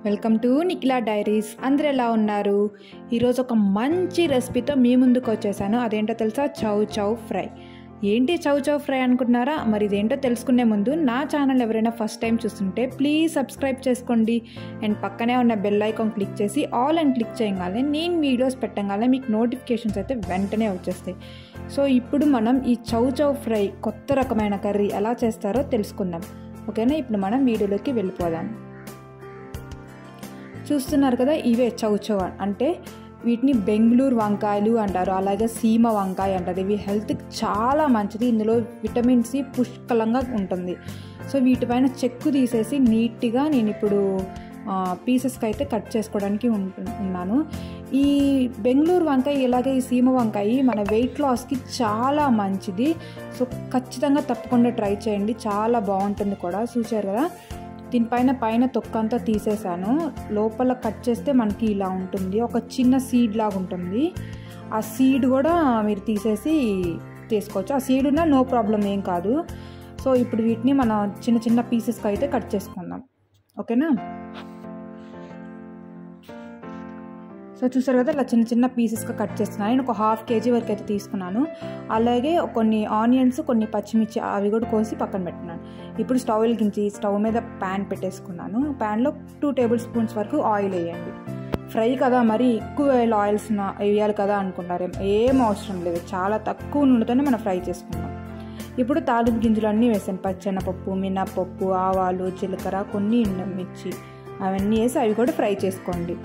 welcome to Nikhila diaries అందరు ఎలా ఉన్నారు ఈరోజు ఒక మంచి రెసిపీతో మీ ముందుకు వచ్చేసాను అదేంటో తెలుసా చౌ చౌ ఫ్రై ఏంటి చౌ చౌ ఫ్రై అనుకుంటున్నారా మరి ఇదేంటో తెలుసుకునే ముందు నా ఛానల్ ఎవరైనా ఫస్ట్ టైం చూస్తుంటే ప్లీజ్ సబ్స్క్రైబ్ చేసుకోండి అండ్ పక్కనే ఉన్న బెల్ ఐకాన్ క్లిక్ చేసి ఆల్ అని క్లిక్ చేయగానే నేను వీడియోస్ పెట్టగానే మీకు నోటిఫికేషన్స్ అయితే వెంటనే వచ్చేస్తాయి సో ఇప్పుడు మనం ఈ చౌ చౌ ఫ్రై కొత్త రకమైన కర్రీ ఎలా చేస్తారో తెలుసుకుందాం ఓకేనా ఇప్పుడు మనం వీడియోలోకి వెళ్ళిపోదాం చూస్తున్నారు కదా ఇవే చౌచౌ అంటే వీటిని బెంగళూరు వంకాయలు అంటారు అలాగే సీమ వంకాయ అంటారు ఇవి హెల్త్కి చాలా మంచిది ఇందులో విటమిన్ సి పుష్కలంగా ఉంటుంది సో వీటిపైన చెక్కు తీసేసి నీట్గా నేను ఇప్పుడు పీసెస్కి అయితే కట్ చేసుకోవడానికి ఉంటు ఉన్నాను ఈ బెంగళూరు వంకాయ ఇలాగే ఈ సీమ వంకాయ మన వెయిట్ లాస్కి చాలా మంచిది సో ఖచ్చితంగా తప్పకుండా ట్రై చేయండి చాలా బాగుంటుంది కూడా చూసారు కదా దీనిపైన పైన తొక్క అంతా తీసేసాను లోపల కట్ చేస్తే మనకి ఇలా ఉంటుంది ఒక చిన్న సీడ్ లాగా ఉంటుంది ఆ సీడ్ కూడా మీరు తీసేసి తీసుకోవచ్చు ఆ సీడ్ ఉన్నా నో ప్రాబ్లం ఏం కాదు సో ఇప్పుడు వీటిని మనం చిన్న చిన్న పీసెస్కి అయితే కట్ చేసుకుందాం ఓకేనా సో చూసారు కదా ఇలా చిన్న చిన్న పీసెస్గా కట్ చేస్తున్నాను నేను ఒక హాఫ్ కేజీ వరకు అయితే తీసుకున్నాను అలాగే కొన్ని ఆనియన్స్ కొన్ని పచ్చిమిర్చి అవి కూడా కోసి పక్కన పెట్టుకున్నాను ఇప్పుడు స్టవ్ వెలిగించి స్టవ్ మీద ప్యాన్ పెట్టేసుకున్నాను ప్యాన్లో టూ టేబుల్ స్పూన్స్ వరకు ఆయిల్ వేయండి ఫ్రై కదా మరి ఎక్కువ ఆయిల్స్ వేయాలి కదా అనుకుంటారు ఏం అవసరం లేదు చాలా తక్కువ నూనెతోనే మనం ఫ్రై చేసుకుందాం ఇప్పుడు తాలింపు గింజలు అన్నీ వేసాను పచ్చెనపప్పు మినప్పప్పు ఆవాలు జీలకర్ర కొన్ని మిర్చి అవన్నీ వేసి అవి కూడా ఫ్రై చేసుకోండి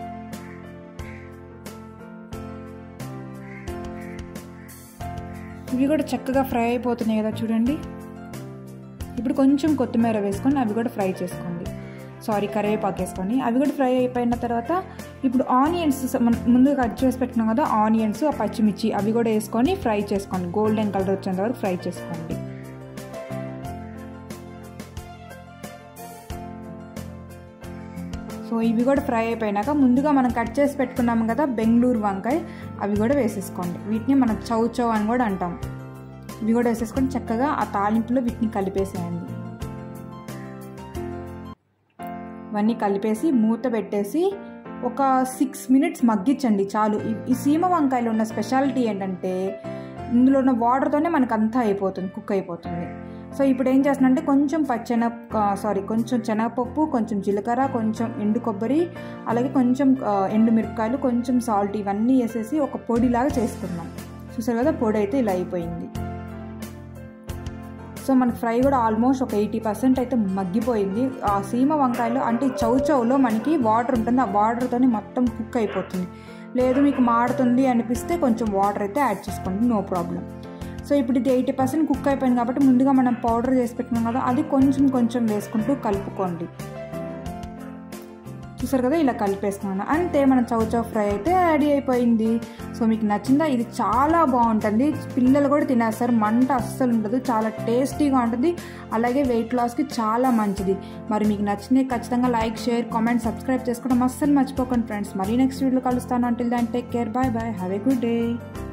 ఇవి కూడా చక్కగా ఫ్రై అయిపోతున్నాయి కదా చూడండి ఇప్పుడు కొంచెం కొత్తిమీర వేసుకొని అవి కూడా ఫ్రై చేసుకోండి సారీ కరివేపాకు వేసుకొని అవి కూడా ఫ్రై అయిపోయిన తర్వాత ఇప్పుడు ఆనియన్స్ ముందు కట్ చేసి పెట్టుకున్నాం కదా ఆనియన్స్ ఆ పచ్చిమిర్చి అవి కూడా వేసుకొని ఫ్రై చేసుకోండి గోల్డెన్ కలర్ వచ్చేంత వరకు ఫ్రై చేసుకోండి సో ఇవి కూడా ఫ్రై అయిపోయినాక ముందుగా మనం కట్ చేసి పెట్టుకున్నాము కదా బెంగళూరు వంకాయ అవి కూడా వేసేసుకోండి వీటిని మనం చౌ చౌ అని కూడా అంటాం ఇవి కూడా వేసేసుకొని చక్కగా ఆ తాలింపులో వీటిని కలిపేసేయండి ఇవన్నీ కలిపేసి మూత పెట్టేసి ఒక సిక్స్ మినిట్స్ మగ్గించండి చాలు ఈ సీమ వంకాయలో ఉన్న స్పెషాలిటీ ఏంటంటే ఇందులో ఉన్న వాటర్తోనే మనకు అంతా అయిపోతుంది కుక్ అయిపోతుంది సో ఇప్పుడు ఏం చేస్తున్నంటే కొంచెం పచ్చెన సారీ కొంచెం శనగపప్పు కొంచెం జీలకర్ర కొంచెం ఎండు కొబ్బరి అలాగే కొంచెం ఎండు మిరపకాయలు కొంచెం సాల్ట్ ఇవన్నీ వేసేసి ఒక పొడిలాగా చేసుకున్నాం చూసారు కదా పొడి అయితే ఇలా అయిపోయింది సో మన ఫ్రై కూడా ఆల్మోస్ట్ ఒక ఎయిటీ పర్సెంట్ అయితే మగ్గిపోయింది ఆ సీమ వంకాయలో అంటే చౌ చౌలో మనకి వాటర్ ఉంటుంది ఆ వాటర్తోనే మొత్తం కుక్ అయిపోతుంది లేదు మీకు మాడుతుంది అనిపిస్తే కొంచెం వాటర్ అయితే యాడ్ చేసుకోండి నో ప్రాబ్లం సో ఇప్పుడు ఇది ఎయిటీ పర్సెంట్ కుక్ అయిపోయింది కాబట్టి ముందుగా మనం పౌడర్ చేసి పెట్టినాం కదా అది కొంచెం కొంచెం వేసుకుంటూ కలుపుకోండి చూసారు కదా ఇలా కలిపేసుకున్నాను అంతే మన చౌచౌ ఫ్రై అయితే రెడీ అయిపోయింది సో మీకు నచ్చిందా ఇది చాలా బాగుంటుంది పిల్లలు కూడా తినేస్తారు మంట అస్సలు ఉండదు చాలా టేస్టీగా ఉంటుంది అలాగే వెయిట్ లాస్కి చాలా మంచిది మరి మీకు నచ్చినవి ఖచ్చితంగా లైక్ షేర్ కామెంట్ సబ్స్క్రైబ్ చేసుకోవడం అస్సలు మర్చిపోకండి ఫ్రెండ్స్ మరీ నెక్స్ట్ వీడియో కలుస్తాను until then take care bye bye have a good day